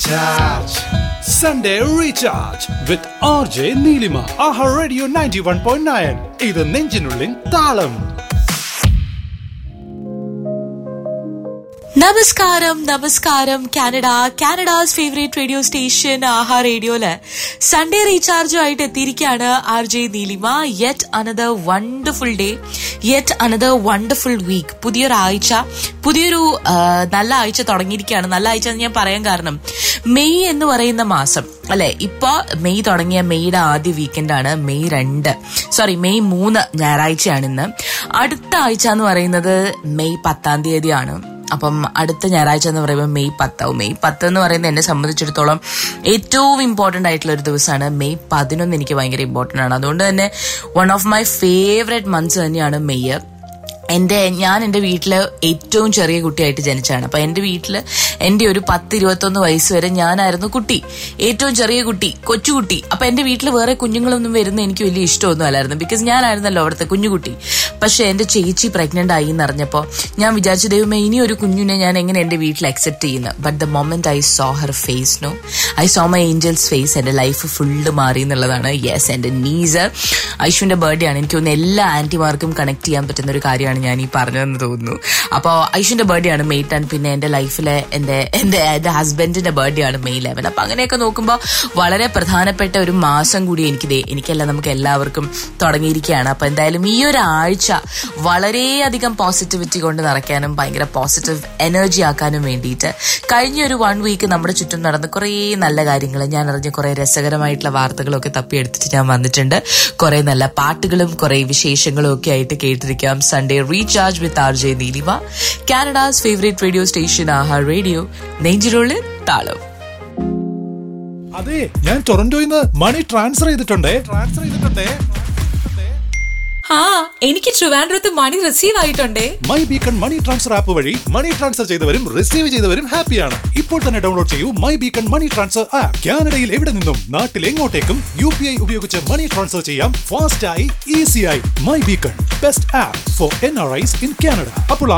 Recharge. Sunday Recharge with RJ Neelima. Aha Radio 91.9. ഇത് നെഞ്ചിനുള്ളിൻ താളം നമസ്കാരം നമസ്കാരം Canada Canada's favourite radio station Aha റേഡിയോയില് സൺഡേ റീചാർജുമായിട്ട് എത്തിയിരിക്കുകയാണ് R J Neelima yet another wonderful day yet another wonderful week പുതിയൊരാഴ്ച പുതിയൊരു ആ, നല്ല ആഴ്ച തുടങ്ങിയിരിക്കുകയാണ് നല്ല ആഴ്ച എന്ന് ഞാൻ പറയാൻ കാരണം മെയ് എന്ന് പറയുന്ന മാസം അല്ലെ ഇപ്പൊ മെയ് തുടങ്ങിയ മെയ്യുടെ ആദ്യ വീക്കെൻഡാണ് മെയ് രണ്ട് സോറി മെയ് മൂന്ന് ഞായറാഴ്ചയാണ് ഇന്ന് അടുത്ത ആഴ്ച എന്ന് പറയുന്നത് മെയ് പത്താം തീയതിയാണ് അപ്പം അടുത്ത ഞായറാഴ്ച എന്ന് പറയുമ്പോൾ മെയ് പത്താവും മെയ് പത്ത് എന്ന് പറയുന്നത് എന്നെ സംബന്ധിച്ചിടത്തോളം ഏറ്റവും ഇമ്പോർട്ടന്റ് ആയിട്ടുള്ള ഒരു ദിവസമാണ് മെയ് പതിനൊന്ന് എനിക്ക് ഭയങ്കര ഇമ്പോർട്ടന്റ് ആണ് അതുകൊണ്ട് തന്നെ one of my favourite months തന്നെയാണ് മെയ് എന്റെ ഞാൻ എന്റെ വീട്ടില് ഏറ്റവും ചെറിയ കുട്ടിയായിട്ട് ജനിച്ചാണ് അപ്പൊ എന്റെ വീട്ടില് എന്റെ ഒരു പത്ത് ഇരുപത്തൊന്ന് വയസ്സ് വരെ ഞാനായിരുന്നു കുട്ടി ഏറ്റവും ചെറിയ കുട്ടി കൊച്ചുകുട്ടി അപ്പൊ എന്റെ വീട്ടിൽ വേറെ കുഞ്ഞുങ്ങളൊന്നും വരുന്ന എനിക്ക് വലിയ ഇഷ്ടമൊന്നും അല്ലായിരുന്നു ബിക്കോസ് ഞാനായിരുന്നല്ലോ അവിടുത്തെ കുഞ്ഞുകുട്ടി പക്ഷെ എന്റെ ചേച്ചി പ്രഗ്നന്റ് ആയി എന്നറിഞ്ഞപ്പോ ഞാൻ വിചാരിച്ചു ദൈവമേ ഇനി ഒരു കുഞ്ഞിനെ ഞാൻ എങ്ങനെ എന്റെ വീട്ടിൽ അക്സെപ്റ്റ് ചെയ്യുന്നു but the moment I saw her face no I saw my angel's face എന്റെ ലൈഫ് ഫുള്ള് മാറി എന്നുള്ളതാണ് യെസ് എന്റെ നീസ് ഐഷുവിന്റെ ബർത്ത്ഡേ ആണ് എനിക്ക് തോന്നുന്നു എല്ലാ ആന്റിമാർക്കും കണക്ട് ചെയ്യാൻ പറ്റുന്ന ഒരു കാര്യമാണ് ഞാൻ ഈ പറഞ്ഞതെന്ന് തോന്നുന്നു അപ്പോൾ ഐഷുവിന്റെ ബർത്ത്ഡേ ആണ് മെയ് ടെൻ പിന്നെ എന്റെ ലൈഫിലെ എന്റെ എന്റെ എന്റെ ഹസ്ബൻഡിന്റെ ബർത്ത്ഡേ ആണ് മെയ് ലെവൻ അപ്പൊ അങ്ങനെയൊക്കെ നോക്കുമ്പോൾ വളരെ പ്രധാനപ്പെട്ട ഒരു മാസം കൂടി എനിക്ക് ദേ എനിക്കല്ല നമുക്ക് എല്ലാവർക്കും തുടങ്ങിയിരിക്കുകയാണ് അപ്പൊ എന്തായാലും ഈ ഒരു ആഴ്ച വളരെയധികം പോസിറ്റിവിറ്റി കൊണ്ട് നിറയ്ക്കാനും ഭയങ്കര പോസിറ്റീവ് എനർജി ആക്കാനും വേണ്ടിയിട്ട് കഴിഞ്ഞ ഒരു വൺ വീക്ക് നമ്മുടെ ചുറ്റും നടന്ന കുറേ നല്ല കാര്യങ്ങൾ ഞാൻ അറിഞ്ഞ കുറേ രസകരമായിട്ടുള്ള വാർത്തകളൊക്കെ തപ്പിയെടുത്തിട്ട് ഞാൻ വന്നിട്ടുണ്ട് കുറേ നല്ല പാട്ടുകളും കുറേ വിശേഷങ്ങളും ഒക്കെ ആയിട്ട് കേട്ടിരിക്കാം Sunday recharge with R J Neelima Canada's favourite radio station Aha radio നെഞ്ചിനുള്ളിൽ താളം അതെ ഞാൻ ടൊറന്റോയിൽ നിന്ന് മണി ട്രാൻസ്ഫർ ചെയ്തിട്ടുണ്ടേ ട്രാൻസ്ഫർ ചെയ്തിട്ടുണ്ടേ ആ എനിക്ക് ട്രിവാൻഡ്രത്ത് മണി റിസീവ് ആയിട്ടുണ്ടേ my Beacon money transfer app വഴി മണി ട്രാൻസ്ഫർ ചെയ്തവരും റിസീവ് ചെയ്തവരും ഹാപ്പിയാണ് ഇപ്പോൾ തന്നെ ഡൗൺലോഡ് ചെയ്യൂ my Beacon money transfer app കാനഡയിൽ എവിടെ നിന്നും നാട്ടിൽ എങ്ങോട്ടേക്കും യു പി ഐ ഉപയോഗിച്ച് മണി ട്രാൻസ്ഫർ ചെയ്യാം ഫാസ്റ്റായി ഈസിയായി my Beacon best app for N R Is in Canada അപ്പോൾ